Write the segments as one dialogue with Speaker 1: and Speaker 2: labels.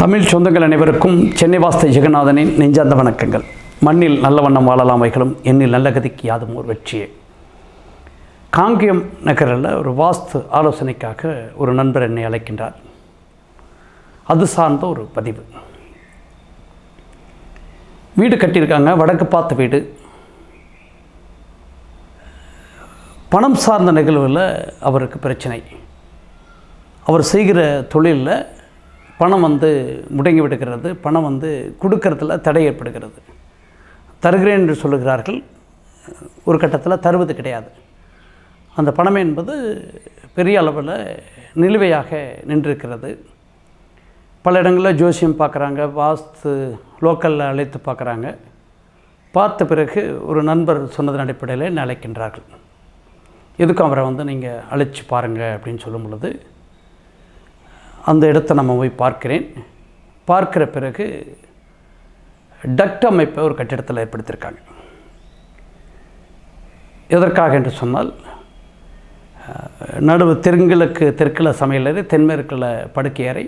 Speaker 1: தமிழ் சொந்தங்கள் அனைவருக்கும் சென்னை வாஸ்த ஜெகநாதனின் நெஞ்சார்ந்த வணக்கங்கள் மண்ணில் நல்ல வண்ணம் வாழலாம் வைகளும் எண்ணில் நல்ல கதிக்கு யாதும் ஒரு வெற்றியே காங்கியம் நகரில் ஒரு வாஸ்து ஆலோசனைக்காக ஒரு நண்பர் என்னை அழைக்கின்றார் அது சார்ந்த ஒரு பதிவு வீடு கட்டியிருக்காங்க வடக்கு பார்த்த வீடு பணம் சார்ந்த நிகழ்வில் அவருக்கு பிரச்சனை அவர் செய்கிற தொழிலில் பணம் வந்து முடங்கி விடுகிறது பணம் வந்து கொடுக்கறதுல தடை ஏற்படுகிறது தருகிறேன் என்று சொல்லுகிறார்கள் ஒரு கட்டத்தில் தருவது கிடையாது அந்த பணம் என்பது பெரிய அளவில் நிலுவையாக நின்றிருக்கிறது பல இடங்களில் ஜோசியம் பார்க்குறாங்க வாஸ்து லோக்கலில் அழைத்து பார்க்குறாங்க பார்த்த பிறகு ஒரு நண்பர் சொன்னதன் அடிப்படையில் என்னை அழைக்கின்றார்கள் எதுக்கும் அவரை வந்து நீங்கள் அழைச்சி பாருங்கள் அப்படின்னு சொல்லும் பொழுது அந்த இடத்த நம்ம போய் பார்க்கிறேன் பார்க்கிற பிறகு டக்ட் அமைப்பை ஒரு கட்டிடத்தில் ஏற்படுத்தியிருக்காங்க எதற்காக என்று சொன்னால் அஹ், நடுவு தெருங்கிழக்கு தெற்கில் சமையலறை தென்மேற்கில் படுக்கை அறை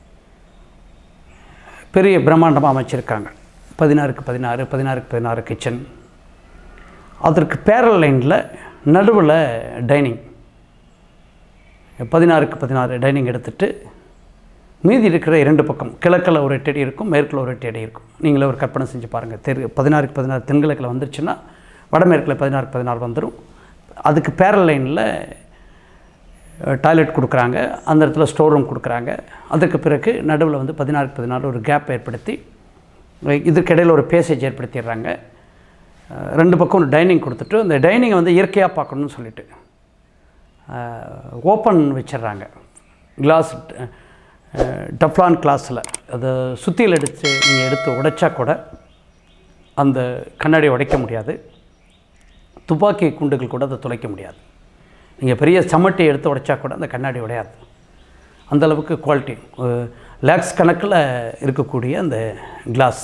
Speaker 1: பெரிய பிரம்மாண்டமாக அமைச்சிருக்காங்க பதினாறுக்கு பதினாறு பதினாறுக்கு பதினாறு கிச்சன் அதற்கு பேரல் லைனில் நடுவில் டைனிங் பதினாறுக்கு பதினாறு டைனிங் எடுத்துட்டு மீதி இருக்கிற இரண்டு பக்கம் கிழக்கில் ஒரு எட்டு அடி இருக்கும் மேற்கில் ஒரு எட்டு அடி இருக்கும் நீங்களே ஒரு கற்பனை செஞ்சு பாருங்கள் தெரு பதினாறுக்கு பதினாறு தென்கிழக்கில் வந்துருச்சுன்னா வடமேற்கில் பதினாறுக்கு பதினாறு வந்துடும் அதுக்கு பேரல் லைனில் டாய்லெட் கொடுக்குறாங்க அந்த இடத்துல ஸ்டோர் ரூம் கொடுக்குறாங்க அதுக்கு பிறகு நடுவில் வந்து பதினாறுக்கு பதினாறு ஒரு கேப் ஏற்படுத்தி இதுக்கிடையில் ஒரு பேசேஜ் ஏற்படுத்திடுறாங்க அஹ் ரெண்டு பக்கம் ஒரு டைனிங் கொடுத்துட்டு அந்த டைனிங்கை வந்து இயற்கையாக பார்க்கணும்னு சொல்லிட்டு ஓப்பன் வச்சிடுறாங்க கிளாஸ் டஃப்லான் கிளாஸில் அதை சுத்தியில் எடுத்து நீங்கள் எடுத்து உடைச்சா கூட அந்த கண்ணாடியை உடைக்க முடியாது துப்பாக்கி குண்டுகள் கூட அதை துளைக்க முடியாது நீங்கள் பெரிய சமட்டியை எடுத்து உடைச்சா கூட அந்த கண்ணாடி உடையாது அந்த அளவுக்கு குவாலிட்டி லேக்ஸ் கணக்கில் இருக்கக்கூடிய அந்த கிளாஸ்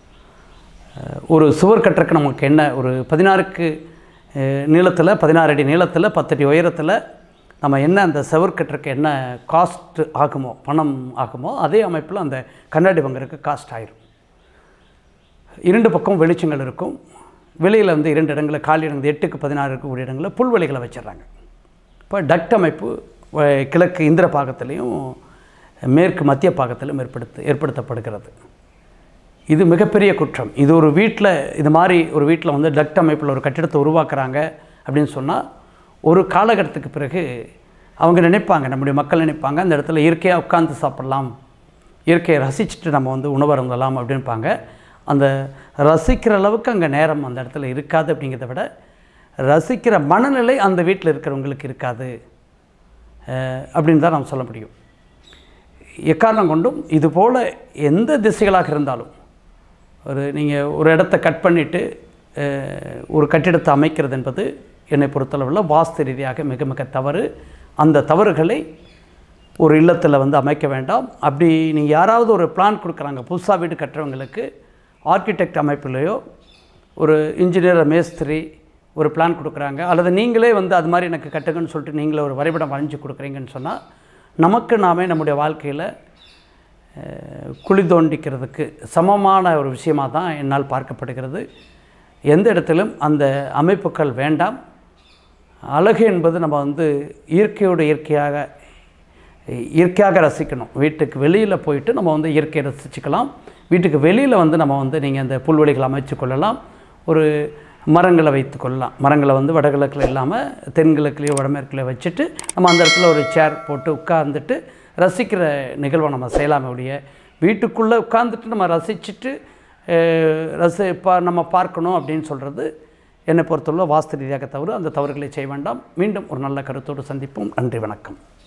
Speaker 1: ஒரு சுவர் கட்டுறக்கு நமக்கு என்ன ஒரு பதினாறுக்கு நீளத்தில் பதினாறு அடி நீளத்தில் பத்தடி உயரத்தில் நம்ம என்ன அந்த சுவர் கட்டுறக்கு என்ன காஸ்ட் ஆகுமோ பணம் ஆகுமோ அதே அமைப்பில் அந்த கண்ணாடி வாங்குறதுக்கு காஸ்ட் ஆயிரும் இரண்டு பக்கம் வெளிச்சங்கள் இருக்கும் வெளியில் வந்து இரண்டு இடங்களில் காலி இடங்கள் எட்டுக்கு பதினாறு இருக்கக்கூடிய இடங்களில் புல்வெளிகளை வச்சிடுறாங்க இப்போ டக்ட் அமைப்பு வ- கிழக்கு இந்திர பாகத்திலையும் மேற்கு மத்திய பாகத்திலும் ஏற்படுத்த ஏற்படுத்தப்படுகிறது இது மிகப்பெரிய குற்றம் இது ஒரு வீட்டில் இது மாதிரி ஒரு வீட்டில் வந்து டக்ட் அமைப்பில் ஒரு கட்டிடத்தை உருவாக்குறாங்க அப்படின்னு சொன்னால் ஒரு காலகட்டத்துக்கு பிறகு அவங்க நினைப்பாங்க நம்முடைய மக்கள் நினைப்பாங்க அந்த இடத்துல இயற்கையாக உட்கார்ந்து சாப்பிடலாம் இயற்கையை ரசிச்சுட்டு நம்ம வந்து உணவு அருந்தலாம் அப்படின்பாங்க அந்த ரசிக்கிற அளவுக்கு அங்கே நேரம் அந்த இடத்துல இருக்காது அப்படிங்கிறத விட ரசிக்கிற மனநிலை அந்த வீட்டில் இருக்கிறவங்களுக்கு இருக்காது அஹ், அப்படின்னு தான் நாம் சொல்ல முடியும் எக்காரணம் கொண்டும் இதுபோல் எந்த திசைகளாக இருந்தாலும் ஒரு நீங்கள் ஒரு இடத்த கட் பண்ணிவிட்டு ஒரு கட்டிடத்தை அமைக்கிறது என்பது என்னை பொறுத்தளவில் வாஸ்து ரீதியாக மிக மிக தவறு அந்த தவறுகளை ஒரு இல்லத்தில் வந்து அமைக்க வேண்டாம் அப்படி நீங்கள் யாராவது ஒரு பிளான் கொடுக்குறாங்க புதுசாக வீடு கட்டுறவங்களுக்கு ஆர்கிடெக்ட் அமைப்பிலேயோ ஒரு இன்ஜினியர் மேஸ்திரி ஒரு பிளான் கொடுக்குறாங்க அல்லது நீங்களே வந்து அது மாதிரி எனக்கு கட்டுங்கன்னு சொல்லிட்டு நீங்களே ஒரு வரைபடம் வரைஞ்சி கொடுக்குறீங்கன்னு சொன்னால் நமக்கு நாமே நம்முடைய வாழ்க்கையில் அஹ், குழி தோண்டிக்கிறதுக்கு சமமான ஒரு விஷயமாக தான் என்னால் பார்க்கப்படுகிறது எந்த இடத்திலும் அந்த அமைப்புகள் வேண்டாம் அழகு என்பது நம்ம வந்து இயற்கையோடு இயற்கையாக இயற்கையாக ரசிக்கணும் வீட்டுக்கு வெளியில் போயிட்டு நம்ம வந்து இயற்கையை ரசிச்சுக்கலாம் வீட்டுக்கு வெளியில் வந்து நம்ம வந்து நீங்கள் அந்த புல்வெளிகள் அமைச்சு கொள்ளலாம் ஒரு மரங்களை வைத்து கொள்ளலாம் மரங்களை வந்து வடகிழக்கில் இல்லாமல் தென்கிழக்குலேயோ வடமேற்குலையோ வச்சுட்டு நம்ம அந்த இடத்துல ஒரு சேர் போட்டு உட்கார்ந்துட்டு ரசிக்கிற நிகழ்வை நம்ம செய்யலாமே ஒழிய வீட்டுக்குள்ளே உட்கார்ந்துட்டு நம்ம ரசிச்சுட்டு அஹ், ரசி பா நம்ம பார்க்கணும் அப்படின்னு சொல்கிறது என்னை பொறுத்தவரை வாஸ்து ரீதியாக தவறு அந்த தவறுகளை செய்ய வேண்டாம் மீண்டும் ஒரு நல்ல கருத்தோடு சந்திப்போம் நன்றி வணக்கம்